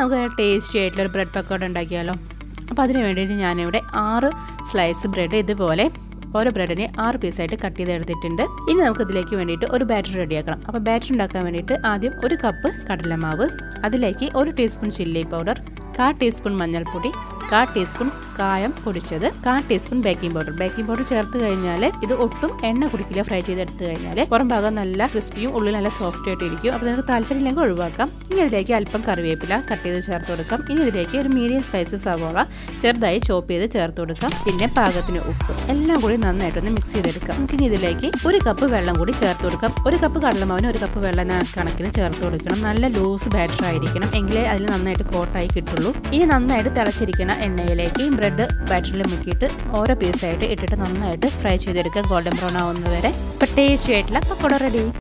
നമുക്ക് ടേസ്റ്റി ആയിട്ടുള്ള ഒരു ബ്രെഡ് പക്കോട ഉണ്ടാക്കിയാലോ അപ്പോൾ അതിന് വേണ്ടിയിട്ട് ഞാനിവിടെ ആറ് സ്ലൈസ് ബ്രെഡ് ഇതുപോലെ ഓരോ ബ്രെഡിനെ ആറ് പീസായിട്ട് കട്ട് ചെയ്തെടുത്തിട്ടുണ്ട് ഇനി നമുക്ക് ഇതിലേക്ക് വേണ്ടിയിട്ട് ഒരു ബാറ്റർ റെഡിയാക്കണം അപ്പോൾ ബാറ്റർ ഉണ്ടാക്കാൻ വേണ്ടിയിട്ട് ആദ്യം ഒരു കപ്പ് കടലമാവ് അതിലേക്ക് ഒരു ടീസ്പൂൺ ചില്ലി പൗഡർ കാ ടീസ്പൂൺ മഞ്ഞൾപ്പൊടി കാ ടീസ്പൂൺ കായം പൊടിച്ചത് കാ teaspoon baking powder baking powder ചേർത്ത് കഴിഞ്ഞാൽ ഇത് ഒട്ടും എണ്ണ കുടിക്കില്ല ഫ്രൈ ചെയ്തെടുത്ത് കഴിഞ്ഞാൽ പുറം ഭാഗം നല്ല ക്രിസ്പിയും ഉള്ളിൽ നല്ല സോഫ്റ്റ് ആയിട്ട് ഇരിക്കും അപ്പോൾ നിങ്ങൾക്ക് താല്പര്യമില്ലെങ്കിൽ ഒഴിവാക്കാം ഇനി ഇതിലേക്ക് അല്പം കറിവേപ്പില കട്ട് ചെയ്ത് ചേർത്ത് കൊടുക്കാം ഇനി ഇതിലേക്ക് ഒരു മീഡിയം സ്ലൈസ് സവോള ചെറുതായി ചോപ്പ് ചെയ്ത് ചേർത്ത് കൊടുക്കാം പിന്നെ പാകത്തിന് ഉപ്പ് എല്ലാം കൂടി നന്നായിട്ടൊന്ന് മിക്സ് ചെയ്തെടുക്കാം നമുക്കിനി ഇതിലേക്ക് ഒരു കപ്പ് വെള്ളം കൂടി ചേർത്ത് കൊടുക്കാം ഒരു കപ്പ് കടലമാവിന് ഒരു കപ്പ് വെള്ളം കണക്കിന് ചേർത്ത് കൊടുക്കണം നല്ല ലൂസ് ബാറ്റർ ആയിരിക്കണം എങ്കിലേ അതിൽ നന്നായിട്ട് കോട്ടായി കിട്ടുള്ളൂ ഇനി നന്നായിട്ട് തിളച്ചിരിക്കുന്ന എണ്ണയിലേക്ക് ബ്രെഡ് ബാറ്ററിൽ മുക്കിയിട്ട് ഓരോ പീസായിട്ട് ഇട്ടിട്ട് നന്നായിട്ട് ഫ്രൈ ചെയ്തെടുക്കുക ഗോൾഡൻ ബ്രൗൺ ആവുന്നവരെ ഇപ്പം ടേസ്റ്റി ആയിട്ടുള്ള പക്കോട റെഡി